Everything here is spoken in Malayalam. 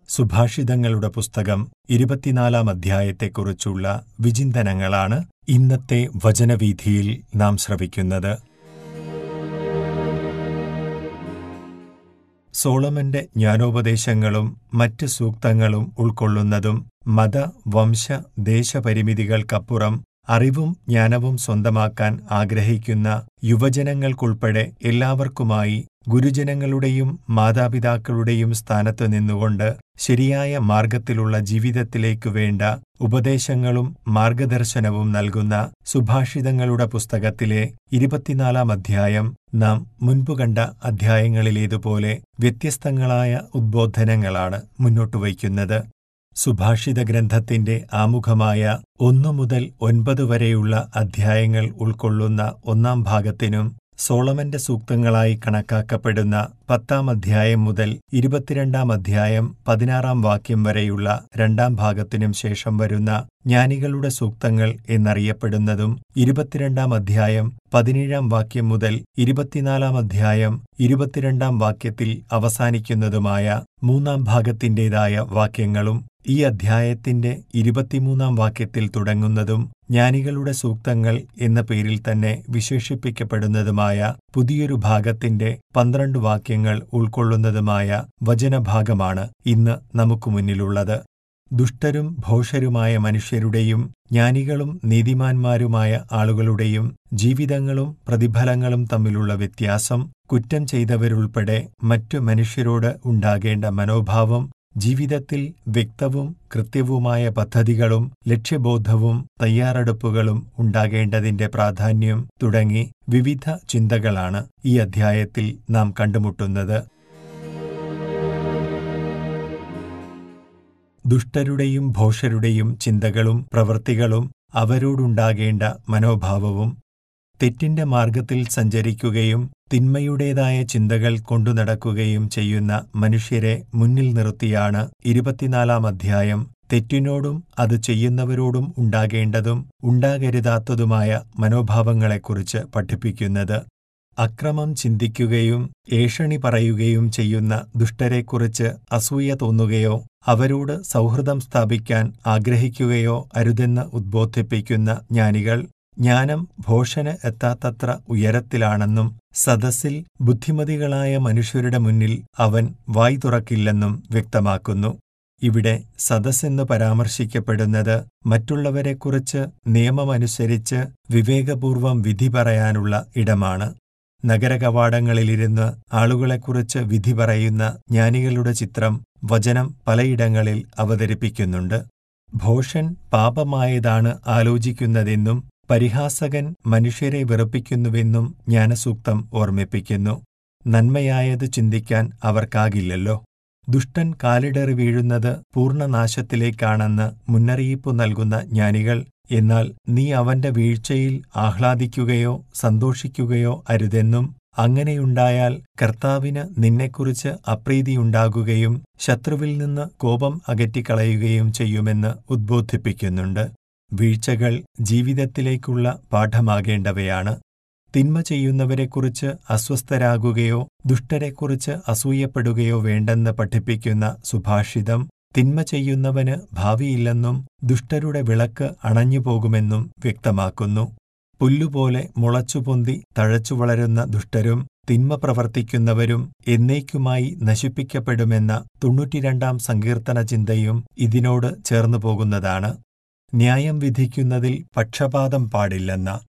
സുഭാഷിതങ്ങളുടെ പുസ്തകം ഇരുപത്തിനാലാം അധ്യായത്തെക്കുറിച്ചുള്ള വിചിന്തനങ്ങളാണ് ഇന്നത്തെ വചനവീഥിയിൽ നാം ശ്രവിക്കുന്നത് സോളമന്റെ ജ്ഞാനോപദേശങ്ങളും മറ്റ് സൂക്തങ്ങളും ഉൾക്കൊള്ളുന്നതും മത വംശ ദേശപരിമിതികൾക്കപ്പുറം അറിവും ജ്ഞാനവും സ്വന്തമാക്കാൻ ആഗ്രഹിക്കുന്ന യുവജനങ്ങൾക്കുൾപ്പെടെ എല്ലാവർക്കുമായി ഗുരുജനങ്ങളുടെയും മാതാപിതാക്കളുടെയും സ്ഥാനത്തു നിന്നുകൊണ്ട് ശരിയായ മാർഗത്തിലുള്ള ജീവിതത്തിലേക്കു വേണ്ട ഉപദേശങ്ങളും മാർഗദർശനവും നൽകുന്ന സുഭാഷിതങ്ങളുടെ പുസ്തകത്തിലെ ഇരുപത്തിനാലാം അധ്യായം നാം മുൻപു കണ്ട അധ്യായങ്ങളിലേതുപോലെ വ്യത്യസ്തങ്ങളായ ഉദ്ബോധനങ്ങളാണ് മുന്നോട്ടുവയ്ക്കുന്നത് സുഭാഷിത ഗ്രന്ഥത്തിന്റെ ആമുഖമായ ഒന്നു മുതൽ ഒൻപത് വരെയുള്ള അധ്യായങ്ങൾ ഉൾക്കൊള്ളുന്ന ഒന്നാം ഭാഗത്തിനും സോളമന്റെ സൂക്തങ്ങളായി കണക്കാക്കപ്പെടുന്ന പത്താം അധ്യായം മുതൽ ഇരുപത്തിരണ്ടാം അധ്യായം പതിനാറാം വാക്യം വരെയുള്ള രണ്ടാം ഭാഗത്തിനും ശേഷം വരുന്ന ജ്ഞാനികളുടെ സൂക്തങ്ങൾ എന്നറിയപ്പെടുന്നതും ഇരുപത്തിരണ്ടാം അധ്യായം പതിനേഴാം വാക്യം മുതൽ ഇരുപത്തിനാലാം അധ്യായം ഇരുപത്തിരണ്ടാം വാക്യത്തിൽ അവസാനിക്കുന്നതുമായ മൂന്നാം ഭാഗത്തിന്റേതായ വാക്യങ്ങളും ഈ അധ്യായത്തിന്റെ ഇരുപത്തിമൂന്നാം വാക്യത്തിൽ തുടങ്ങുന്നതും ജ്ഞാനികളുടെ സൂക്തങ്ങൾ എന്ന പേരിൽ തന്നെ വിശേഷിപ്പിക്കപ്പെടുന്നതുമായ പുതിയൊരു ഭാഗത്തിന്റെ പന്ത്രണ്ട് വാക്യങ്ങൾ ഉൾക്കൊള്ളുന്നതുമായ വചനഭാഗമാണ് ഇന്ന് നമുക്ക് മുന്നിലുള്ളത് ദുഷ്ടരും ഭോഷരുമായ മനുഷ്യരുടെയും ജ്ഞാനികളും നീതിമാന്മാരുമായ ആളുകളുടെയും ജീവിതങ്ങളും പ്രതിഫലങ്ങളും തമ്മിലുള്ള വ്യത്യാസം കുറ്റം ചെയ്തവരുൾപ്പെടെ മറ്റു മനുഷ്യരോട് ഉണ്ടാകേണ്ട മനോഭാവം ജീവിതത്തിൽ വ്യക്തവും കൃത്യവുമായ പദ്ധതികളും ലക്ഷ്യബോധവും തയ്യാറെടുപ്പുകളും ഉണ്ടാകേണ്ടതിന്റെ പ്രാധാന്യം തുടങ്ങി വിവിധ ചിന്തകളാണ് ഈ അധ്യായത്തിൽ നാം കണ്ടുമുട്ടുന്നത് ദുഷ്ടരുടെയും ഭോഷരുടെയും ചിന്തകളും പ്രവൃത്തികളും അവരോടുണ്ടാകേണ്ട മനോഭാവവും തെറ്റിന്റെ മാർഗത്തിൽ സഞ്ചരിക്കുകയും തിന്മയുടേതായ ചിന്തകൾ കൊണ്ടുനടക്കുകയും ചെയ്യുന്ന മനുഷ്യരെ മുന്നിൽ നിർത്തിയാണ് ഇരുപത്തിനാലാം അധ്യായം തെറ്റിനോടും അത് ചെയ്യുന്നവരോടും ഉണ്ടാകേണ്ടതും ഉണ്ടാകരുതാത്തതുമായ മനോഭാവങ്ങളെക്കുറിച്ച് പഠിപ്പിക്കുന്നത് അക്രമം ചിന്തിക്കുകയും ഏഷണി പറയുകയും ചെയ്യുന്ന ദുഷ്ടരെക്കുറിച്ച് അസൂയ തോന്നുകയോ അവരോട് സൗഹൃദം സ്ഥാപിക്കാൻ ആഗ്രഹിക്കുകയോ അരുതെന്ന് ഉദ്ബോധിപ്പിക്കുന്ന ജ്ഞാനികൾ ജ്ഞാനം ഭോഷന് എത്താത്തത്ര ഉയരത്തിലാണെന്നും സദസ്സിൽ ബുദ്ധിമതികളായ മനുഷ്യരുടെ മുന്നിൽ അവൻ വായ് തുറക്കില്ലെന്നും വ്യക്തമാക്കുന്നു ഇവിടെ സദസ്സെന്ന് പരാമർശിക്കപ്പെടുന്നത് മറ്റുള്ളവരെക്കുറിച്ച് നിയമമനുസരിച്ച് വിവേകപൂർവം വിധി പറയാനുള്ള ഇടമാണ് നഗരകവാടങ്ങളിലിരുന്ന് ആളുകളെക്കുറിച്ച് വിധി പറയുന്ന ജ്ഞാനികളുടെ ചിത്രം വചനം പലയിടങ്ങളിൽ അവതരിപ്പിക്കുന്നുണ്ട് ഭോഷൻ പാപമായതാണ് ആലോചിക്കുന്നതെന്നും പരിഹാസകൻ മനുഷ്യരെ വെറുപ്പിക്കുന്നുവെന്നും ജ്ഞാനസൂക്തം ഓർമ്മിപ്പിക്കുന്നു നന്മയായത് ചിന്തിക്കാൻ അവർക്കാകില്ലല്ലോ ദുഷ്ടൻ കാലിടറി വീഴുന്നത് പൂർണ്ണനാശത്തിലേക്കാണെന്ന് മുന്നറിയിപ്പു നൽകുന്ന ജ്ഞാനികൾ എന്നാൽ നീ അവന്റെ വീഴ്ചയിൽ ആഹ്ലാദിക്കുകയോ സന്തോഷിക്കുകയോ അരുതെന്നും അങ്ങനെയുണ്ടായാൽ കർത്താവിന് നിന്നെക്കുറിച്ച് അപ്രീതിയുണ്ടാകുകയും ശത്രുവിൽ നിന്ന് കോപം അകറ്റിക്കളയുകയും ചെയ്യുമെന്ന് ഉദ്ബോധിപ്പിക്കുന്നുണ്ട് വീഴ്ചകൾ ജീവിതത്തിലേക്കുള്ള പാഠമാകേണ്ടവയാണ് തിന്മ ചെയ്യുന്നവരെക്കുറിച്ച് അസ്വസ്ഥരാകുകയോ ദുഷ്ടരെക്കുറിച്ച് അസൂയപ്പെടുകയോ വേണ്ടെന്ന് പഠിപ്പിക്കുന്ന സുഭാഷിതം തിന്മ ചെയ്യുന്നവന് ഭാവിയില്ലെന്നും ദുഷ്ടരുടെ വിളക്ക് അണഞ്ഞുപോകുമെന്നും വ്യക്തമാക്കുന്നു പുല്ലുപോലെ മുളച്ചുപൊന്തി തഴച്ചു വളരുന്ന ദുഷ്ടരും തിന്മ പ്രവർത്തിക്കുന്നവരും എന്നേക്കുമായി നശിപ്പിക്കപ്പെടുമെന്ന തൊണ്ണൂറ്റിരണ്ടാം സങ്കീർത്തന ചിന്തയും ഇതിനോട് ചേർന്നു പോകുന്നതാണ് ന്യായം വിധിക്കുന്നതിൽ പക്ഷപാതം പാടില്ലെന്ന